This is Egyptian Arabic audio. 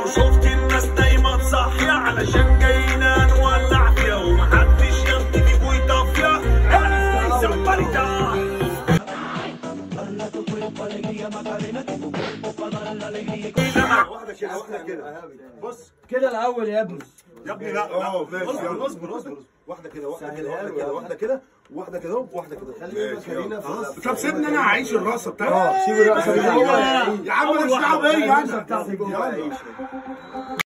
لو شفت الناس دايما صاحية علشان جايين نولع فيها ومحدش ينطق ويطفيها هاي somebody die واحده كده واحده كده بص كده الاول يا ابني يا ابني لا اه ماشي اصبر اصبر اصبر واحده كده واحده كده واحده كده واحده كده واحده كده واحده كده ماشي يلا. طب سيبني انا اعيش الرقصه بتاعتي اه سيب الرقصه يا عم مش دعوه بيا انا بتاعتك جوه